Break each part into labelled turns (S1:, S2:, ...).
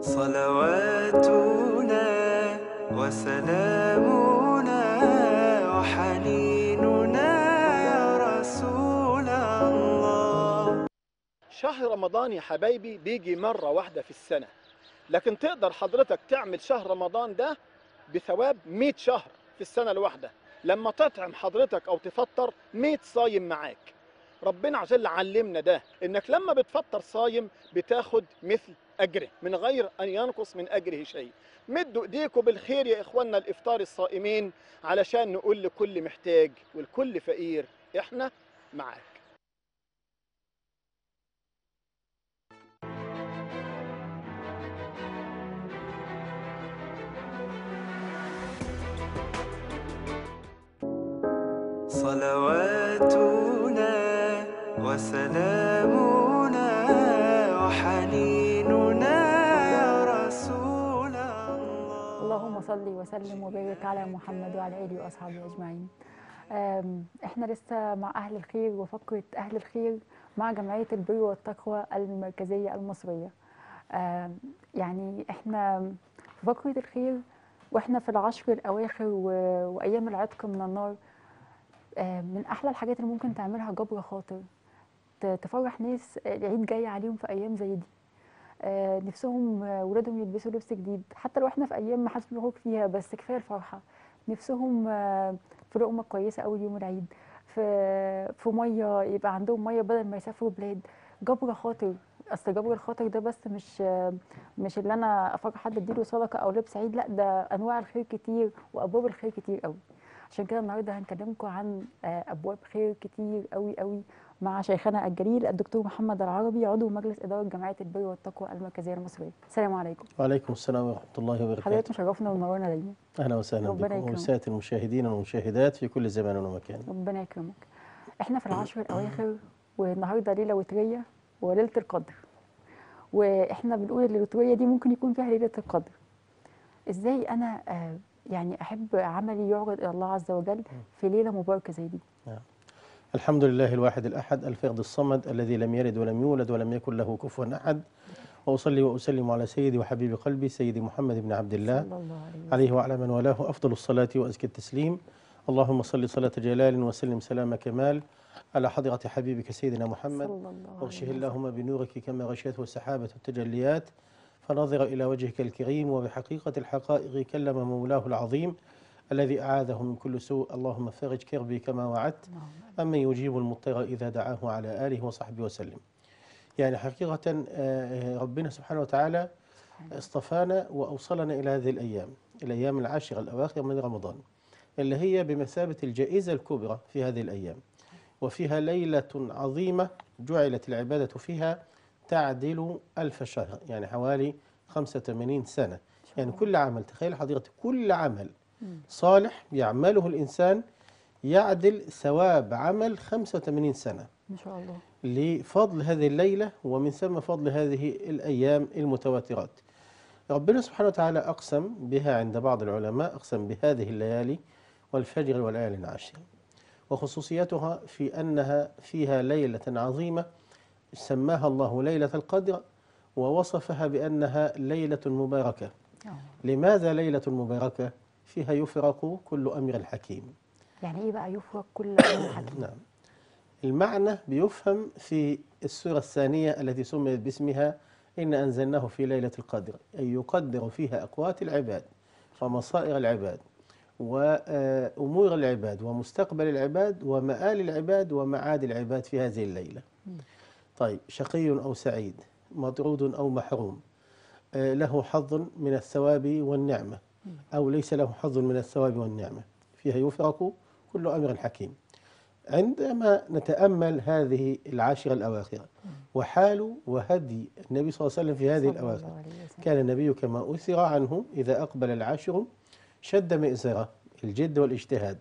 S1: صلواتنا وسلامنا وحنيننا يا رسول الله
S2: شهر رمضان يا حبايبي بيجي مرة واحدة في السنة لكن تقدر حضرتك تعمل شهر رمضان ده بثواب 100 شهر في السنة الواحدة لما تطعم حضرتك أو تفطر 100 صايم معاك ربنا عز وجل علمنا ده انك لما بتفطر صايم بتاخد مثل اجره من غير ان ينقص من اجره شيء مدوا ايديكم بالخير يا اخواننا الافطار الصائمين علشان نقول لكل محتاج والكل فقير احنا معاك
S1: صلواتنا وسلامنا وحنيننا يا رسول الله
S3: اللهم صل وسلم وبارك على محمد وعلى اله واصحابه اجمعين. آم، احنا لسه مع اهل الخير وفقره اهل الخير مع جمعيه البر والتقوى المركزيه المصريه. آم، يعني احنا في فقره الخير واحنا في العشر الاواخر و- وايام العتق من النار آم، من احلى الحاجات اللي ممكن تعملها جبر خاطر ت- تفرح ناس العيد جاي عليهم في ايام زي دي. آه، نفسهم آه، ولادهم يلبسوا لبس جديد حتى لو احنا في ايام ما حدش بيخرج فيها بس كفايه الفرحه نفسهم آه، في لقمه كويسه قوي يوم العيد في في ميه يبقى عندهم ميه بدل ما يسافروا بلاد جبر خاطر اصل جبر الخاطر ده بس مش آه، مش اللي انا افرح حد اديله صدقه او لبس عيد لا ده انواع الخير كتير وابواب الخير كتير قوي عشان كده النهارده هنكلمكم عن آه، ابواب خير كتير قوي قوي مع شيخنا الجليل الدكتور محمد العربي عضو مجلس اداره جمعيه البر والتقوى المركزيه المصريه السلام عليكم
S4: وعليكم السلام ورحمة الله
S3: حضرتك
S4: وبركاته
S3: مشرفنا ومنورنا دايما
S4: أهلا وسهلا
S3: ربنا
S4: بكم
S3: يكرمك.
S4: وسادة المشاهدين والمشاهدات في كل زمان ومكان
S3: ربنا يكرمك احنا في العشر الاواخر والنهارده ليله وتريه وليله القدر واحنا بنقول ان الوتريه دي ممكن يكون فيها ليله القدر ازاي انا آه، يعني احب عملي يعرض الى الله عز وجل في ليله مباركه زي دي
S4: الحمد لله الواحد الأحد الفرد الصمد الذي لم يلد ولم يولد ولم يكن له كفوا أحد وأصلي وأسلم على سيدي وحبيب قلبي سيدي محمد بن عبد الله
S3: صلى الله عليه وسلم
S4: عليه وعلى من والاه أفضل الصلاة وأزكى التسليم اللهم صل صلاة جلال وسلم سلام كمال على حضرة حبيبك سيدنا محمد
S3: صلى الله عليه
S4: واغشه
S3: وسلم
S4: اللهم بنورك كما غشيته السحابة التجليات فنظر إلى وجهك الكريم وبحقيقة الحقائق كلم مولاه العظيم الذي أعاذه من كل سوء اللهم فرج كربي كما وعدت
S3: اللهم
S4: أمن يجيب المضطر إذا دعاه على آله وصحبه وسلم يعني حقيقة آه، ربنا سبحانه وتعالى اصطفانا وأوصلنا إلى هذه الأيام الأيام العاشرة الأواخر من رمضان اللي هي بمثابة الجائزة الكبرى في هذه الأيام وفيها ليلة عظيمة جعلت العبادة فيها تعدل ألف شهر يعني حوالي 85 سنة يعني كل عمل تخيل حضرتك كل عمل صالح يعمله الإنسان يعدل ثواب عمل 85 سنة
S3: ما شاء الله
S4: لفضل هذه الليلة ومن ثم فضل هذه الأيام المتواترات ربنا سبحانه وتعالى أقسم بها عند بعض العلماء أقسم بهذه الليالي والفجر والليالي العشر وخصوصيتها في أنها فيها ليلة عظيمة سماها الله ليلة القدر ووصفها بأنها ليلة مباركة
S3: آه.
S4: لماذا ليلة مباركة؟ فيها يفرق كل أمر حكيم
S3: يعني ايه بقى يفرق كل امر حكيم
S4: نعم المعنى بيفهم في السورة الثانية التي سميت باسمها إن أنزلناه في ليلة القدر أي يقدر فيها أقوات العباد ومصائر العباد وأمور العباد ومستقبل العباد ومآل العباد ومعاد العباد في هذه الليلة طيب شقي أو سعيد مطرود أو محروم آه، له حظ من الثواب والنعمة أو ليس له حظ من الثواب والنعمة فيها يفرق كل أمر حكيم عندما نتأمل هذه العاشرة الأواخر وحال وهدي النبي صلى الله عليه وسلم في هذه
S3: صلى
S4: الأواخر
S3: الله عليه وسلم.
S4: كان النبي كما أثر عنه إذا أقبل العاشر شد مئزره الجد والاجتهاد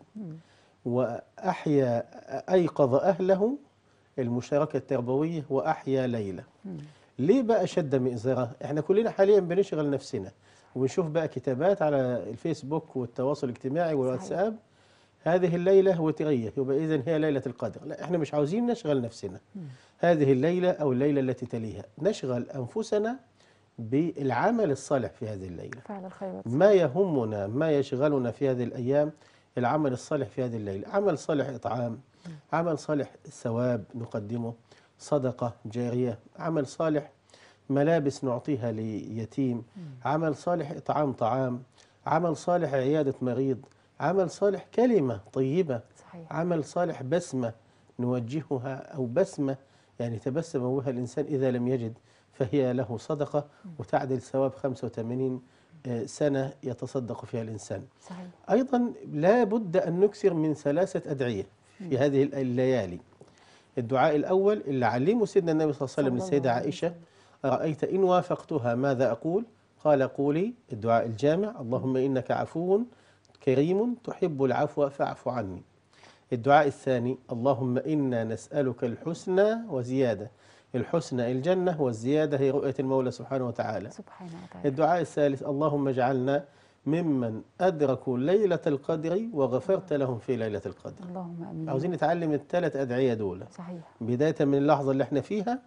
S4: وأحيا أيقظ أهله المشاركة التربوية وأحيا ليلة ليه بقى شد مئزره احنا كلنا حاليا بنشغل نفسنا وبنشوف بقى كتابات على الفيسبوك والتواصل الاجتماعي والواتساب هذه الليلة وترية يبقى إذن هي ليلة القدر لا احنا مش عاوزين نشغل نفسنا هذه الليلة أو الليلة التي تليها نشغل أنفسنا بالعمل الصالح في هذه الليلة
S3: فعل الخيرات
S4: ما يهمنا ما يشغلنا في هذه الأيام العمل الصالح في هذه الليلة عمل صالح إطعام عمل صالح ثواب نقدمه صدقة جارية عمل صالح ملابس نعطيها ليتيم عمل صالح إطعام طعام عمل صالح عيادة مريض عمل صالح كلمة طيبة
S3: صحيح
S4: عمل صالح بسمة نوجهها أو بسمة يعني تبسم بها الإنسان إذا لم يجد فهي له صدقة وتعدل ثواب 85 آه، سنة يتصدق فيها الإنسان
S3: صحيح
S4: أيضا لا بد أن نكثر من ثلاثة أدعية في هذه الليالي الدعاء الأول اللي علمه سيدنا النبي صلى الله عليه وسلم
S3: صلى
S4: للسيدة
S3: الله عليه
S4: عائشة أرأيت إن وافقتها ماذا أقول قال قولي الدعاء الجامع اللهم إنك عفو كريم تحب العفو فاعف عني الدعاء الثاني اللهم إنا نسألك الحسنى وزيادة الحسنى الجنة والزيادة هي رؤية المولى سبحانه وتعالى
S3: سبحانه وتعالى
S4: الدعاء الثالث اللهم اجعلنا ممن أدركوا ليلة القدر وغفرت لهم في ليلة القدر
S3: اللهم امين
S4: عاوزين نتعلم الثلاث أدعية دول
S3: صحيح
S4: بداية من اللحظة اللي احنا فيها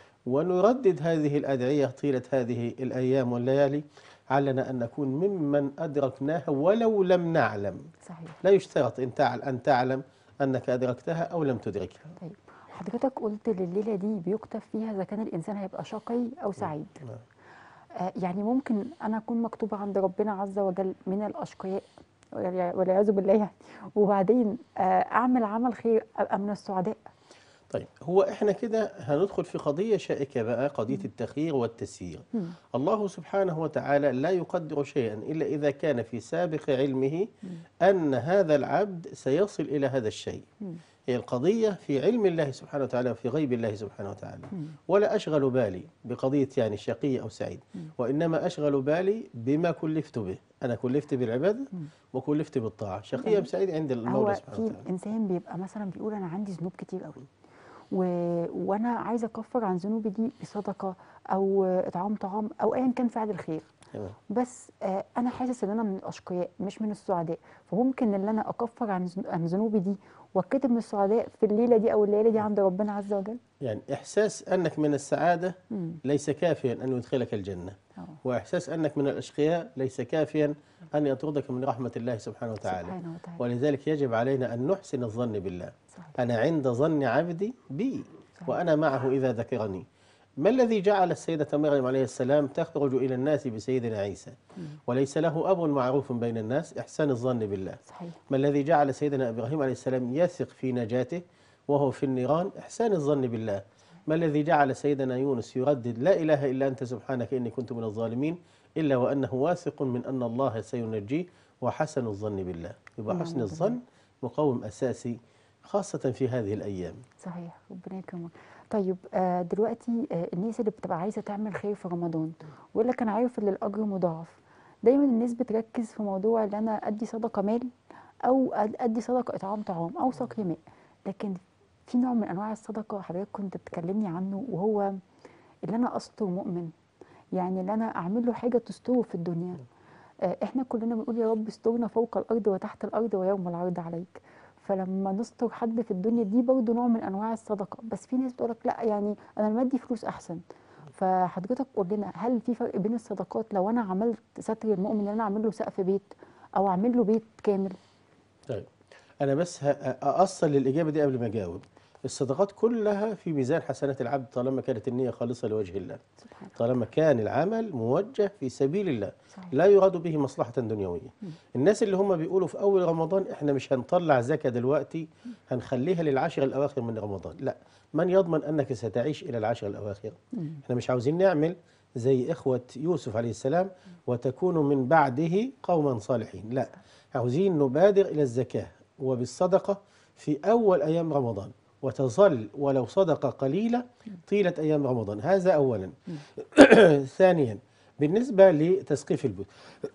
S4: ونردد هذه الأدعية طيلة هذه الأيام والليالي علنا أن نكون ممن أدركناها ولو لم نعلم
S3: صحيح
S4: لا يشترط إن تعل أن تعلم أنك أدركتها أو لم تدركها
S3: طيب حضرتك قلت الليله دي بيكتب فيها اذا كان الانسان هيبقى شقي او سعيد
S4: نعم.
S3: آه يعني ممكن انا اكون مكتوبه عند ربنا عز وجل من الاشقياء والعيا- والعياذ بالله يعني وبعدين آه اعمل عمل خير ابقى من السعداء
S4: طيب هو احنا كده هندخل في قضية شائكة بقى قضية التخيير والتسيير
S3: مم.
S4: الله سبحانه وتعالى لا يقدر شيئا إلا إذا كان في سابق علمه أن هذا العبد سيصل إلى هذا الشيء
S3: مم.
S4: هي القضية في علم الله سبحانه وتعالى وفي غيب الله سبحانه وتعالى
S3: مم.
S4: ولا أشغل بالي بقضية يعني شقي أو سعيد وإنما أشغل بالي بما كلفت به أنا كلفت بالعبادة وكلفت بالطاعة شقي أم سعيد عند
S3: هو
S4: المولى سبحانه
S3: في
S4: وتعالى
S3: انسان بيبقى مثلا بيقول انا عندي ذنوب كتير قوي و... وانا عايزه اكفر عن ذنوبي دي بصدقه او اطعام طعام او ايا كان فعل الخير
S4: تمام.
S3: بس آه انا حاسس ان انا من الاشقياء مش من السعداء فممكن ان انا اكفر عن ذن- عن ذنوبي دي واتكتب من السعداء في الليله دي او الليله دي عند ربنا عز وجل
S4: يعني إحساس أنك من السعادة
S3: مم.
S4: ليس كافيا أن يدخلك الجنة
S3: أه.
S4: وإحساس أنك من الأشقياء ليس كافيا أن يطردك من رحمة الله سبحانه وتعالى
S3: سبحانه وتعالى
S4: ولذلك يجب علينا أن نحسن الظن بالله
S3: صحيح.
S4: أنا عند ظن عبدي بي
S3: صحيح.
S4: وأنا معه إذا ذكرني ما الذي جعل السيدة مريم عليه السلام تخرج إلى الناس بسيدنا عيسى وليس له أب معروف بين الناس إحسان الظن بالله
S3: صحيح
S4: ما الذي جعل سيدنا إبراهيم عليه السلام يثق في نجاته وهو في النيران إحسان الظن بالله ما الذي جعل سيدنا يونس يردد لا إله إلا أنت سبحانك إني كنت من الظالمين إلا وأنه واثق من أن الله سينجيه وحسن الظن بالله يبقى
S3: نعم
S4: حسن
S3: بالله.
S4: الظن مقوم أساسي خاصة في هذه الأيام
S3: صحيح ربنا يكرمك طيب آه دلوقتي آه الناس اللي بتبقى عايزه تعمل خير في رمضان ويقول لك انا عارف ان الاجر مضاعف دايما الناس بتركز في موضوع ان انا ادي صدقه مال او أد- ادي صدقه اطعام طعام او سقي ماء لكن في نوع من انواع الصدقه حضرتك كنت بتكلمني عنه وهو اللي انا استر مؤمن يعني اللي انا اعمل له حاجه تستره في الدنيا آه، احنا كلنا بنقول يا رب استرنا فوق الارض وتحت الارض ويوم العرض عليك فلما نستر حد في الدنيا دي برضه نوع من انواع الصدقه بس في ناس بتقولك لا يعني انا لما ادي فلوس احسن فحضرتك قول لنا هل في فرق بين الصدقات لو انا عملت ستر المؤمن ان انا اعمل له سقف بيت او اعمل له بيت كامل
S4: طيب أنا بس ه- أأصل للإجابة دي قبل ما أجاوب الصدقات كلها في ميزان حسنات العبد طالما كانت النية خالصة لوجه الله
S3: سبحان
S4: طالما كان العمل موجه في سبيل الله
S3: صحيح.
S4: لا يراد به مصلحة دنيوية الناس اللي هم بيقولوا في أول رمضان إحنا مش هنطلع زكاة دلوقتي هنخليها للعشر الأواخر من رمضان لا من يضمن أنك ستعيش إلى العشر الأواخر إحنا مش عاوزين نعمل زي إخوة يوسف عليه السلام وتكونوا من بعده قوما صالحين لا عاوزين نبادر إلى الزكاة وبالصدقة في أول أيام رمضان وتظل ولو صدقة قليلة طيلة أيام رمضان هذا أولا ثانيا بالنسبة لتسقيف البيوت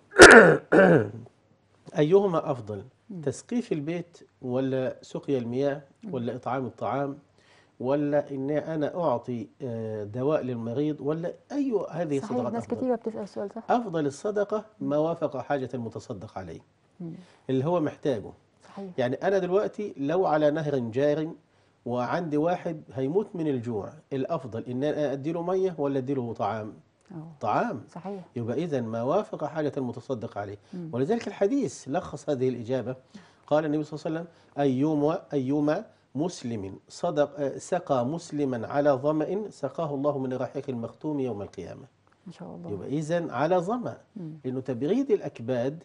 S4: أيهما أفضل تسقيف البيت ولا سقيا المياه ولا إطعام الطعام ولا إن أنا أعطي آه، دواء للمريض ولا أي هذه
S3: صحيح
S4: الصدقات
S3: ناس
S4: أفضل
S3: كتيره بتسال السؤال صح
S4: أفضل الصدقة ما وافق حاجة المتصدق عليه
S3: مم.
S4: اللي هو محتاجه
S3: صحيح
S4: يعني أنا دلوقتي لو على نهر جار وعندي واحد هيموت من الجوع الأفضل إن أنا أدي له مية ولا أدي له طعام
S3: اه
S4: طعام
S3: صحيح
S4: يبقى إذا ما وافق حاجة المتصدق عليه
S3: مم.
S4: ولذلك الحديث لخص هذه الإجابة قال النبي صلى الله عليه وسلم أيما أيما مسلم صدق آه، سقى مسلما على ظمأ سقاه الله من الرحيق المختوم يوم القيامة
S3: ما شاء الله
S4: يبقى إذا على ظمأ
S3: مم.
S4: لأنه تبريد الأكباد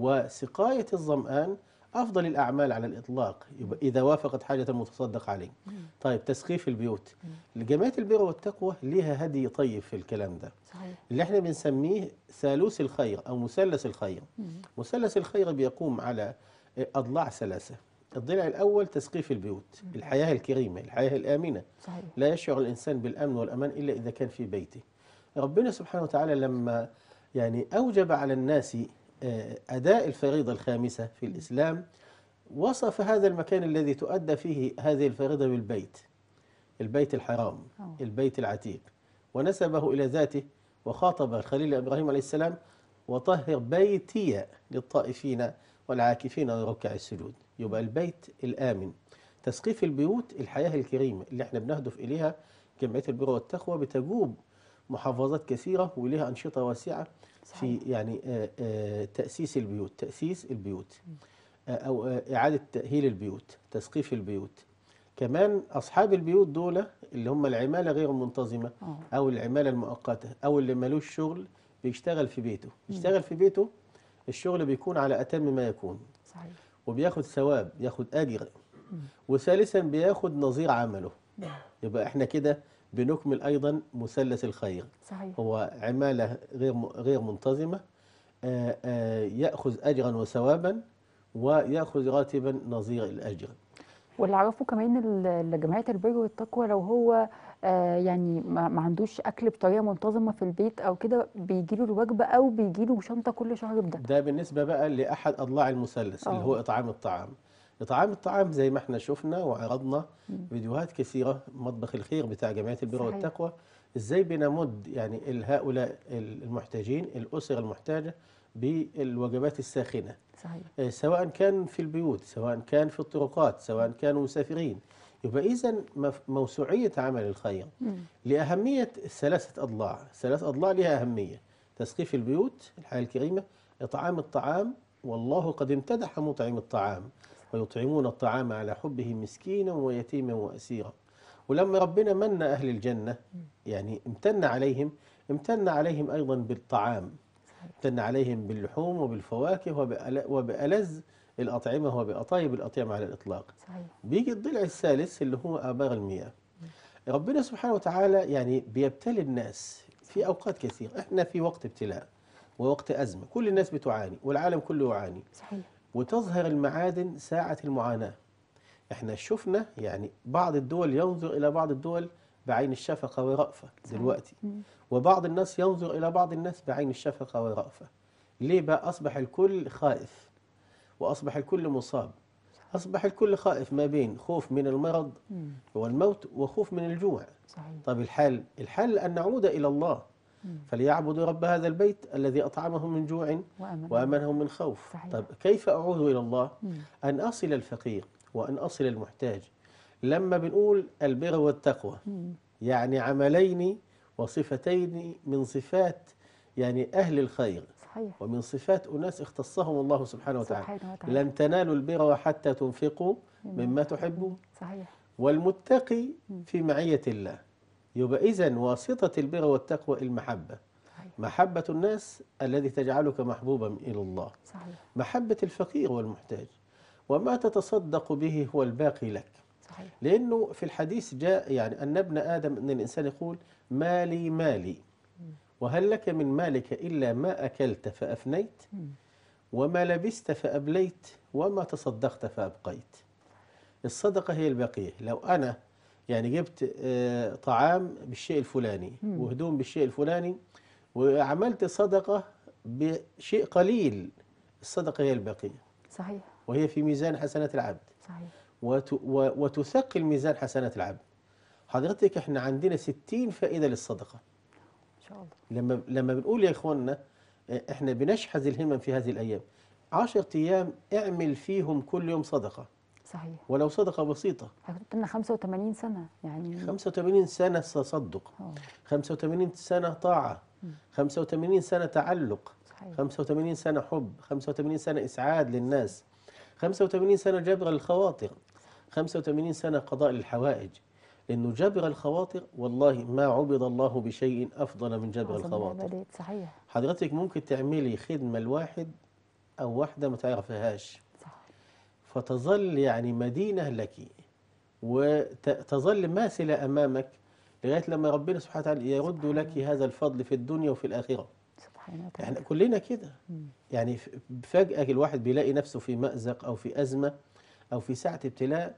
S4: وسقاية الظمآن أفضل الأعمال على الإطلاق يبقى إذا وافقت حاجة المتصدق عليه طيب تسقيف البيوت جمعية البر والتقوى لها هدي طيب في الكلام ده
S3: صحيح
S4: اللي احنا بنسميه ثالوث الخير أو مثلث الخير مثلث الخير بيقوم على أضلاع ثلاثة الضلع الأول تسقيف البيوت الحياة الكريمة الحياة الآمنة
S3: صحيح
S4: لا يشعر الإنسان بالأمن والأمان إلا إذا كان في بيته ربنا سبحانه وتعالى لما يعني أوجب على الناس آه، أداء الفريضة الخامسة في الإسلام وصف هذا المكان الذي تؤدى فيه هذه الفريضة بالبيت البيت الحرام
S3: أوه.
S4: البيت العتيق ونسبه إلى ذاته وخاطب الخليل إبراهيم عليه السلام وطهر بيتي للطائفين والعاكفين وركع السجود يبقى البيت الآمن تسقيف البيوت الحياة الكريمة اللي احنا بنهدف إليها جمعية البر والتقوى بتجوب محافظات كثيرة ولها أنشطة واسعة في
S3: صحيح.
S4: يعني آه، آه، تأسيس البيوت تأسيس البيوت آه، أو آه، إعادة تأهيل البيوت تسقيف البيوت كمان أصحاب البيوت دول اللي هم العمالة غير المنتظمة
S3: اه
S4: أو العمالة المؤقتة أو اللي ملوش شغل بيشتغل في بيته يشتغل في بيته الشغل بيكون على أتم ما يكون
S3: صحيح
S4: وبياخد ثواب ياخد أجر وثالثا بياخد نظير عمله يبقى احنا كده بنكمل أيضا مثلث الخير
S3: صحيح
S4: هو عمالة غير م- غير منتظمة آه، آه، يأخذ أجرا وثوابا ويأخذ راتبا نظير الأجر
S3: واللي اعرفه كمان ال- جمعيه البر والتقوى لو هو آه يعني ما ما عندوش اكل بطريقه منتظمه في البيت او كده بيجي له الوجبه او بيجي له شنطه كل شهر بده
S4: ده بالنسبة بقى لأحد أضلاع المثلث اللي
S3: آه.
S4: هو إطعام الطعام إطعام الطعام زي ما احنا شفنا وعرضنا فيديوهات كثيرة مطبخ الخير بتاع جمعية البر
S3: صحيح.
S4: والتقوى إزاي بنمد يعني هؤلاء المحتاجين الأسر المحتاجة بالوجبات الساخنة
S3: صحيح
S4: آه، سواء كان في البيوت سواء كان في الطرقات سواء كانوا مسافرين يبقى إذا موسوعية عمل الخير
S3: مم.
S4: لأهمية ثلاثة أضلاع ثلاث أضلاع لها أهمية تسقيف البيوت الحياة الكريمة إطعام الطعام والله قد امتدح مطعم الطعام ويطعمون الطعام على حبه مسكينا ويتيما وأسيرا ولما ربنا من أهل الجنة يعني امتن عليهم امتن عليهم أيضا بالطعام امتن عليهم باللحوم وبالفواكه وبأل- وبألذ الأطعمة وبأطيب الأطعمة على الإطلاق
S3: صحيح
S4: بيجي الضلع الثالث اللي هو آبار المياه ربنا سبحانه وتعالى يعني بيبتلي الناس في أوقات كثيرة احنا في وقت ابتلاء ووقت أزمة كل الناس بتعاني والعالم كله يعاني
S3: صحيح
S4: وتظهر المعادن ساعة المعاناة احنا شفنا يعني بعض الدول ينظر إلى بعض الدول بعين الشفقة ورأفة دلوقتي
S3: مم.
S4: وبعض الناس ينظر إلى بعض الناس بعين الشفقة ورأفة ليه بقى أصبح الكل خائف وأصبح الكل مصاب أصبح الكل خائف ما بين خوف من المرض
S3: مم.
S4: والموت وخوف من الجوع
S3: صحيح
S4: طيب الحل الحل أن نعود إلى الله
S3: مم.
S4: فليعبدوا رب هذا البيت الذي أطعمهم من جوع
S3: وأمن
S4: وأمنهم من خوف
S3: صحيح.
S4: طيب كيف أعود إلى الله
S3: مم.
S4: أن أصل الفقير وأن أصل المحتاج لما بنقول البر والتقوى
S3: مم.
S4: يعني عملين وصفتين من صفات يعني أهل الخير
S3: صحيح
S4: ومن صفات أناس اختصهم الله سبحانه وتعالى
S3: سبحانه وتعالى
S4: لن تنالوا البر حتى تنفقوا مما تحبون
S3: صحيح
S4: والمتقي في معية الله يبقى إذن واسطة البر والتقوى المحبة
S3: صحيح
S4: محبة الناس الذي تجعلك محبوبا إلى الله
S3: صحيح
S4: محبة الفقير والمحتاج وما تتصدق به هو الباقي لك
S3: صحيح
S4: لأنه في الحديث جاء يعني أن ابن آدم أن الإنسان يقول مالي مالي وهل لك من مالك إلا ما أكلت فأفنيت
S3: مم.
S4: وما لبست فأبليت وما تصدقت فأبقيت الصدقة هي البقية لو أنا يعني جبت آه، طعام بالشيء الفلاني
S3: مم.
S4: وهدوم بالشيء الفلاني وعملت صدقة بشيء قليل الصدقة هي البقية
S3: صحيح
S4: وهي في ميزان حسنات العبد
S3: صحيح
S4: وت و- وتثقل ميزان حسنات العبد حضرتك احنا عندنا 60 فائدة للصدقة
S3: إن شاء الله
S4: لما لما بنقول يا اخواننا اه، احنا بنشحذ الهمم في هذه الايام 10 ايام اعمل فيهم كل يوم صدقة
S3: صحيح
S4: ولو صدقة بسيطة
S3: حضرتك لنا 85 سنة يعني
S4: 85 سنة تصدق
S3: اه
S4: 85 سنة طاعة 85 سنة تعلق
S3: صحيح
S4: 85 سنة حب 85 سنة إسعاد للناس 85 سنة جبر الخواطر 85 سنة قضاء للحوائج لأنه جبر الخواطر والله ما عبد الله بشيء أفضل من جبر
S3: أعظم
S4: الخواطر
S3: العبادات صحيح
S4: حضرتك ممكن تعملي خدمة لواحد أو واحدة ما تعرفهاش
S3: صح
S4: فتظل يعني مدينة لك وتظل ماثلة أمامك لغاية لما ربنا سبحانه وتعالى يرد لك هذا الفضل في الدنيا وفي الآخرة
S3: سبحانه
S4: احنا
S3: وتعالى
S4: كلنا كده يعني ف- فجأة الواحد بيلاقي نفسه في مأزق أو في أزمة أو في ساعة ابتلاء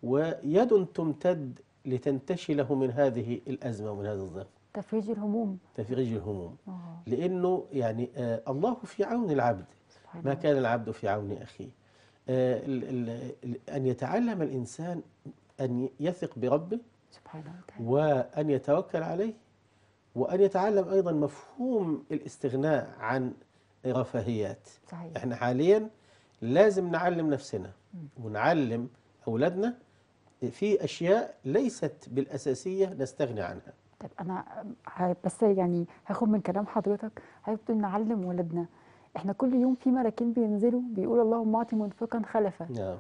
S4: ويد تمتد لتنتشي له من هذه الأزمة ومن هذا الظرف
S3: تفريج الهموم
S4: تفريج الهموم
S3: اه
S4: لأنه يعني آه الله في عون العبد
S3: سبحانه
S4: ما كان العبد في عون أخيه آه ال- ال- ال- أن يتعلم الإنسان أن يثق بربه
S3: سبحانه وتعالى
S4: وأن يتوكل عليه وأن يتعلم أيضا مفهوم الاستغناء عن رفاهيات
S3: صحيح
S4: احنا حاليا لازم نعلم نفسنا ونعلم أولادنا في أشياء ليست بالأساسية نستغني عنها
S3: طب انا ه- بس يعني هاخد من كلام حضرتك حضرتك بتقول نعلم ولادنا احنا كل يوم في ملاكين بينزلوا بيقول اللهم اعطي منفقا خلفا
S4: نعم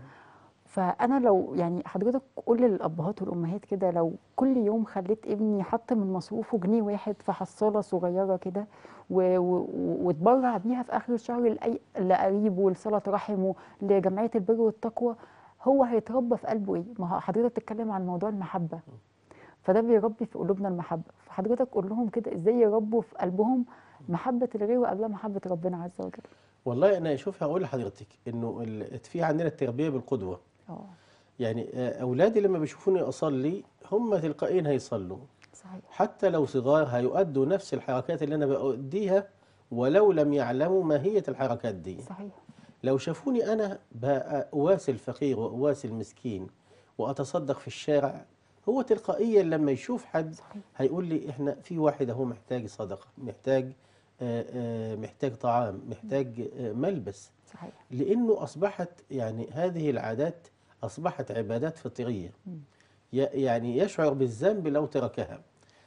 S3: فانا لو يعني حضرتك قول للابهات والامهات كده لو كل يوم خليت ابني يحط من مصروفه جنيه واحد في حصاله صغيره كده و- و- واتبرع بيها في اخر الشهر لأي لقريبه لصله رحمه لجمعيه البر والتقوى هو هيتربى في قلبه ايه؟ ما هو حضرتك بتتكلم عن موضوع المحبه فده بيربي في قلوبنا المحبه فحضرتك قول لهم كده ازاي يربوا في قلبهم محبه الغير وقبلها محبه ربنا عز وجل
S4: والله أنا شوف هقول لحضرتك إنه ال- في عندنا التربية بالقدوة
S3: اه
S4: يعني آه، أولادي لما بيشوفوني أصلي هم تلقائيا هيصلوا
S3: صحيح
S4: حتى لو صغار هيؤدوا نفس الحركات اللي أنا بأديها ولو لم يعلموا ماهية الحركات دي
S3: صحيح
S4: لو شافوني أنا بأواسي الفقير وأواسي المسكين وأتصدق في الشارع هو تلقائيا لما يشوف حد
S3: صحيح.
S4: هيقول لي إحنا في واحد أهو محتاج صدقة محتاج آه، آه، محتاج طعام محتاج آه، ملبس
S3: صحيح
S4: لأنه أصبحت يعني هذه العادات أصبحت عبادات فطرية ي- يعني يشعر بالذنب لو تركها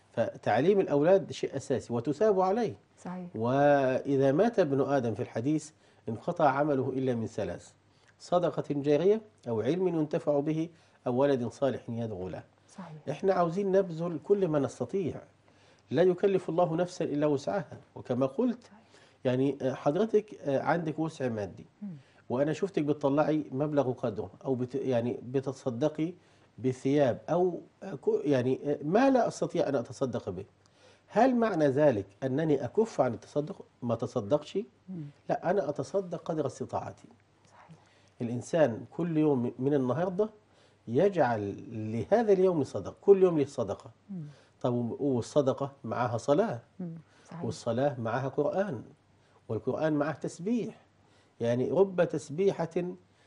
S4: فتعليم الأولاد شيء أساسي وتثاب عليه
S3: صحيح
S4: وإذا مات ابن آدم في الحديث انقطع عمله إلا من ثلاث صدقة جارية أو علم ينتفع به أو ولد صالح يدعو له
S3: صحيح
S4: إحنا عاوزين نبذل كل ما نستطيع لا يكلف الله نفسا إلا وسعها وكما قلت يعني آه، حضرتك آه، عندك وسع مادي وأنا شفتك بتطلعي مبلغ قدره أو بت يعني بتتصدقي بثياب أو آه، كو- يعني آه، ما لا أستطيع أن أتصدق به هل معنى ذلك أنني أكف عن التصدق ما تصدقش لا أنا أتصدق قدر استطاعتي
S3: صحيح
S4: الإنسان كل يوم من النهاردة يجعل لهذا اليوم صدقة كل يوم له صدقة طب والصدقة معها صلاة
S3: مم. صحيح
S4: والصلاة معها قرآن والقرآن معه تسبيح يعني رب تسبيحة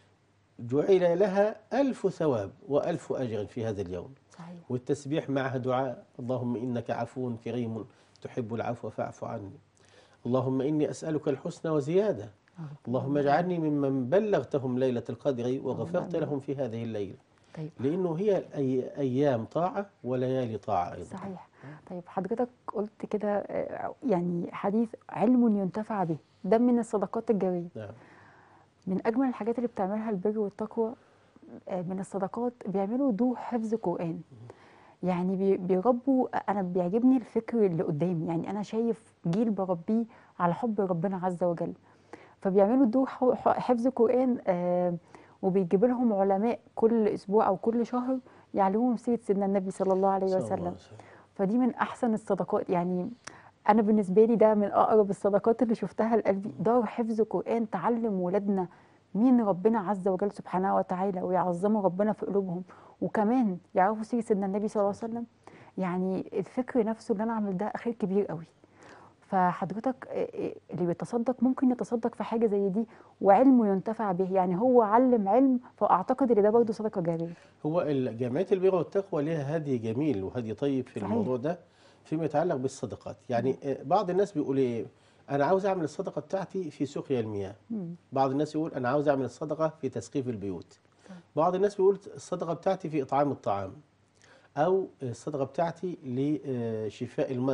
S4: جعل لها ألف ثواب وألف أجر في هذا اليوم
S3: صحيح
S4: والتسبيح معها دعاء اللهم إنك عفو كريم تحب العفو فاعف عني اللهم إني أسألك الحسنى وزيادة اللهم اجعلني ممن بلغتهم ليلة القدر وغفرت
S3: آمين.
S4: لهم في هذه الليلة
S3: طيب
S4: لأنه هي أي أيام طاعة وليالي طاعة أيضا
S3: صحيح طيب حضرتك قلت كده آه، يعني حديث علم ينتفع به ده من الصدقات الجارية
S4: نعم
S3: من أجمل الحاجات اللي بتعملها البر والتقوى آه، من الصدقات بيعملوا دور حفظ قرآن يعني بي- بيربوا أنا بيعجبني الفكر اللي قدامي يعني أنا شايف جيل بربيه على حب ربنا عز وجل فبيعملوا دور ح- ح- حفظ قرآن آه، وبيجيب لهم علماء كل أسبوع أو كل شهر يعلموهم سيرة سيدنا النبي صلى الله عليه
S4: صلى الله
S3: وسلم
S4: عليه وسلم.
S3: فدي من احسن الصدقات يعني انا بالنسبه لي ده من اقرب الصدقات اللي شفتها لقلبي دار حفظ قران تعلم ولادنا مين ربنا عز وجل سبحانه وتعالى ويعظموا ربنا في قلوبهم وكمان يعرفوا سيره سيدنا النبي صلى الله عليه وسلم يعني الفكر نفسه اللي انا اعمل ده خير كبير قوي فحضرتك آه، آه، اللي بيتصدق ممكن يتصدق في حاجه زي دي وعلمه ينتفع به يعني هو علم علم فاعتقد ان ده برضه صدقه جاريه
S4: هو ال- جمعية البر والتقوى لها هدي جميل وهدي طيب في
S3: صحيح.
S4: الموضوع ده فيما يتعلق بالصدقات يعني آه، بعض الناس بيقول ايه انا عاوز اعمل الصدقة بتاعتي في سقيا المياه
S3: مم.
S4: بعض الناس يقول انا عاوز اعمل الصدقة في تسقيف البيوت بعض الناس بيقول الصدقة بتاعتي في اطعام الطعام او الصدقة بتاعتي لشفاء المرضى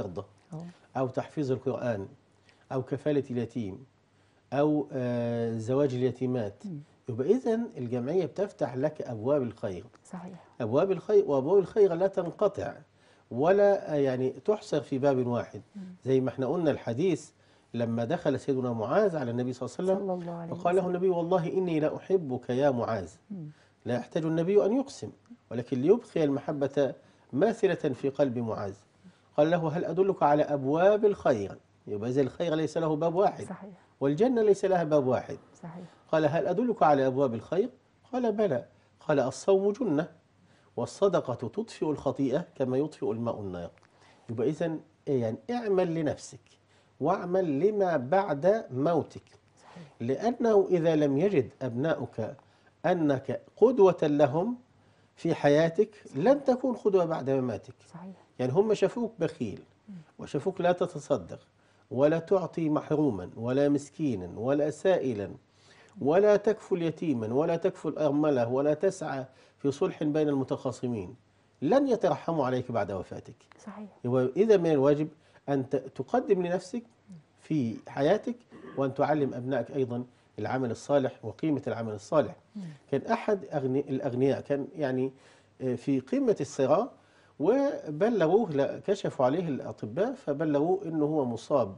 S3: أه.
S4: أو تحفيظ القرآن أو كفالة اليتيم أو آه، زواج اليتيمات يبقى إذا الجمعية بتفتح لك أبواب الخير
S3: صحيح
S4: أبواب الخير وأبواب الخير لا تنقطع ولا آه، يعني تحصر في باب واحد زي ما احنا قلنا الحديث لما دخل سيدنا معاذ على النبي صلى الله عليه وسلم
S3: صلى الله عليه
S4: فقال له
S3: وسلم
S4: النبي والله إني لا أحبك يا معاذ لا يحتاج النبي أن يقسم ولكن ليبقي المحبة ماثلة في قلب معاذ قال له هل أدلك على أبواب الخير يبقى إذا الخير ليس له باب واحد
S3: صحيح
S4: والجنة ليس لها باب واحد
S3: صحيح
S4: قال هل أدلك على أبواب الخير قال بلى قال الصوم جنة والصدقة تطفئ الخطيئة كما يطفئ الماء النار يبقى إذا يعني اعمل لنفسك واعمل لما بعد موتك
S3: صحيح
S4: لأنه إذا لم يجد أبناؤك أنك قدوة لهم في حياتك لن تكون قدوة بعد مماتك
S3: صحيح
S4: يعني هم شافوك بخيل وشافوك لا تتصدق ولا تعطي محروما ولا مسكينا ولا سائلا ولا تكفل يتيما ولا تكفل أرملة ولا تسعى في صلح بين المتخاصمين لن يترحموا عليك بعد وفاتك
S3: صحيح
S4: يبقى إذا من الواجب أن ت- تقدم لنفسك في حياتك وأن تعلم أبنائك أيضا العمل الصالح وقيمة العمل الصالح كان أحد أغني الأغنياء كان يعني آه، في قمة الصراع وبلغوه لا- كشفوا عليه الأطباء فبلغوه أنه هو مصاب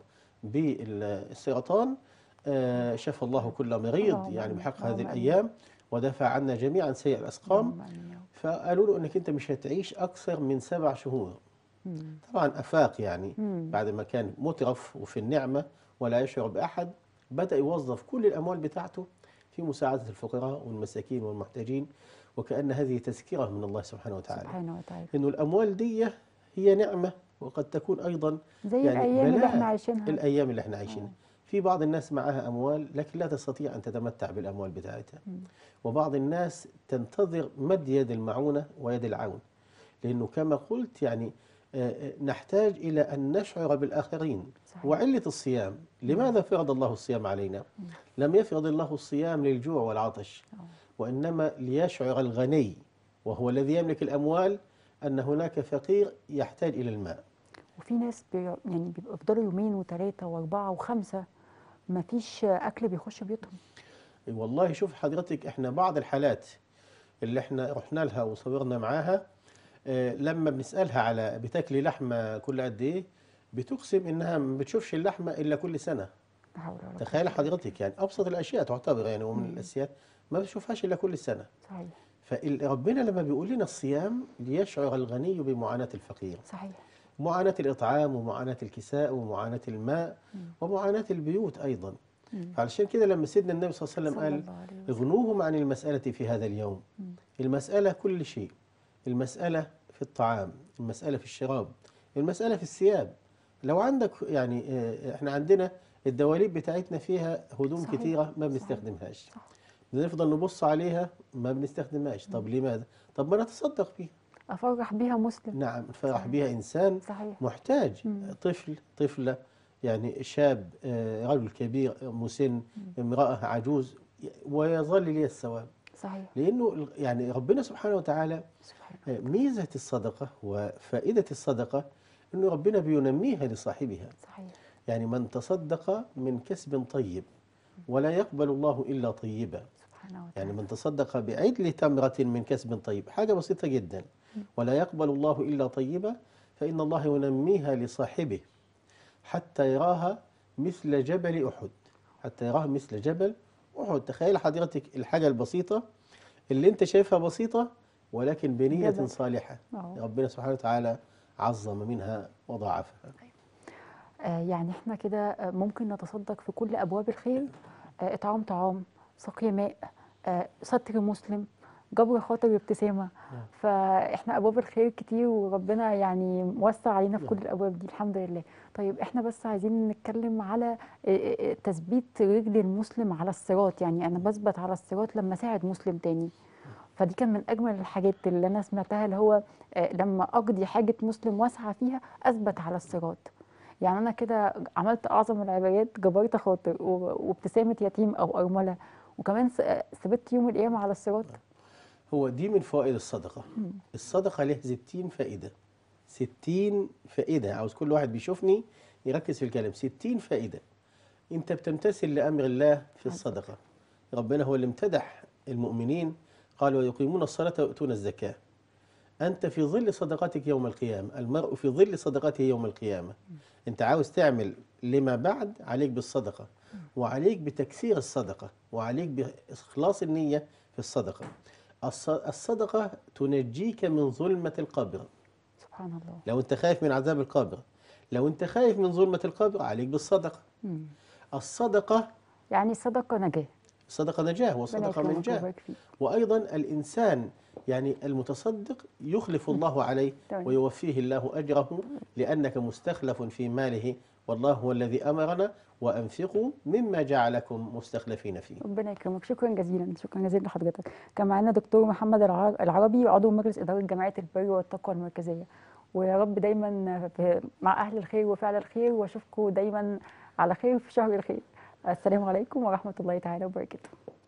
S4: بالسرطان آه، شفى الله كل مريض
S3: اللهم
S4: يعني
S3: آمين.
S4: بحق
S3: اللهم
S4: هذه
S3: آمين.
S4: الأيام ودفع عنا جميعا سيء الأسقام
S3: اللهم آمين يا رب.
S4: فقالوا له انك انت مش هتعيش اكثر من سبع شهور طبعا افاق يعني بعد ما كان مترف وفي النعمه ولا يشعر باحد بدا يوظف كل الاموال بتاعته في مساعده الفقراء والمساكين والمحتاجين وكان هذه تذكره من الله سبحانه وتعالى
S3: سبحانه وتعالى
S4: انه الاموال دي هي نعمه وقد تكون ايضا
S3: زي
S4: يعني
S3: الايام اللي
S4: بلاء
S3: احنا عايشينها
S4: الايام اللي احنا عايشينها في بعض الناس معها اموال لكن لا تستطيع ان تتمتع بالاموال بتاعتها وبعض الناس تنتظر مد يد المعونه ويد العون لانه كما قلت يعني آه، آه، نحتاج الى ان نشعر بالاخرين
S3: صحيح.
S4: وعله الصيام لماذا فرض الله الصيام علينا لم يفرض الله الصيام للجوع والعطش وانما ليشعر الغني وهو الذي يملك الاموال ان هناك فقير يحتاج الى الماء
S3: وفي ناس بي يعني بيبقوا يفضلوا يومين وثلاثه واربعه وخمسه ما فيش اكل بيخش بيوتهم
S4: والله شوف حضرتك احنا بعض الحالات اللي احنا رحنا لها وصورنا معاها اه لما بنسالها على بتاكلي لحمه كل قد ايه بتقسم انها ما بتشوفش اللحمه الا كل سنه
S3: لا حول ولا قوه
S4: تخيل حضرتك يعني ابسط الاشياء تعتبر يعني ومن الاساسيات ما بتشوفهاش الا كل سنه
S3: صحيح
S4: فربنا لما بيقول لنا الصيام ليشعر الغني بمعاناه الفقير
S3: صحيح
S4: معاناة الإطعام ومعاناة الكساء ومعاناة الماء ومعاناة البيوت أيضا فعلشان كده لما سيدنا النبي صلى الله عليه وسلم
S3: صلى
S4: قال
S3: الله عليه وسلم.
S4: اغنوهم عن المسألة في هذا اليوم المسألة كل شيء المسألة في الطعام المسألة في الشراب المسألة في الثياب لو عندك يعني آه، احنا عندنا الدواليب بتاعتنا فيها هدوم
S3: صحيح.
S4: كتيرة ما
S3: صحيح.
S4: بنستخدمهاش
S3: صح.
S4: بنفضل نبص عليها ما بنستخدمهاش طب لماذا؟ طب ما نتصدق بيها
S3: افرح بيها مسلم
S4: نعم فرح
S3: صحيح.
S4: بها إنسان
S3: صحيح
S4: محتاج طفل طفلة يعني شاب آه، رجل كبير مسن امرأة عجوز ويظل لي الثواب
S3: صحيح
S4: لأنه ال- يعني ربنا سبحانه وتعالى
S3: سبحان
S4: آه، ميزة الصدقة وفائدة الصدقة أنه ربنا بينميها لصاحبها
S3: صحيح
S4: يعني من تصدق من كسب طيب ولا يقبل الله إلا طيبا
S3: سبحانه وتعالى
S4: يعني من تصدق بعدل تمرة من كسب طيب حاجة بسيطة جدا ولا يقبل الله إلا طيبة فإن الله ينميها لصاحبه حتى يراها مثل جبل أحد حتى يراها مثل جبل أحد تخيل حضرتك الحاجة البسيطة اللي انت شايفها بسيطة ولكن بنية
S3: جبل.
S4: صالحة
S3: أهو.
S4: ربنا سبحانه وتعالى عظم منها وضاعفها
S3: آه، يعني احنا كده آه، ممكن نتصدق في كل ابواب الخير آه، اطعام طعام سقي ماء آه، ستر مسلم جبر خاطر ابتسامه فاحنا ابواب الخير كتير وربنا يعني موسع علينا في كل الابواب دي الحمد لله طيب احنا بس عايزين نتكلم على آه، آه، تثبيت رجل المسلم على الصراط يعني انا بثبت على الصراط لما اساعد مسلم تاني فدي كان من اجمل الحاجات اللي انا سمعتها اللي هو آه، لما اقضي حاجه مسلم واسعى فيها اثبت على الصراط يعني انا كده عملت اعظم العبادات جبرت خاطر و- وابتسامه يتيم او ارمله وكمان س- ثبت يوم القيامه على الصراط
S4: هو دي من فوائد الصدقة الصدقة له 60 فائدة ستين فائدة عاوز كل واحد بيشوفني يركز في الكلام ستين فائدة أنت بتمتثل لأمر الله في الصدقة ربنا هو اللي امتدح المؤمنين قال ويقيمون الصلاة ويؤتون الزكاة أنت في ظل صدقتك يوم القيامة المرء في ظل صدقته يوم القيامة أنت عاوز تعمل لما بعد عليك بالصدقة وعليك بتكثير الصدقة وعليك بإخلاص النية في الصدقة الص- الصدقة تنجيك من ظلمة القبر
S3: سبحان الله
S4: لو أنت خايف من عذاب القبر لو أنت خايف من ظلمة القبر عليك بالصدقة
S3: مم.
S4: الصدقة
S3: يعني صدقة نجاة
S4: صدقة نجاة
S3: ربنا
S4: وصدقة
S3: يكرمك
S4: منجاة
S3: ويبارك فيك
S4: وأيضا الإنسان يعني المتصدق يخلف الله عليه
S3: تمام.
S4: ويوفيه الله أجره لأنك مستخلف في ماله والله هو الذي أمرنا وأنفقوا مما جعلكم مستخلفين فيه
S3: ربنا يكرمك شكرا جزيلا شكرا جزيلا لحضرتك كان معانا دكتور محمد الع- العربي عضو مجلس إدارة جمعية البر والتقوى المركزية ويا رب دايما في- مع أهل الخير وفعل الخير وأشوفكم دايما على خير في شهر الخير السلام عليكم ورحمة الله تعالى وبركاته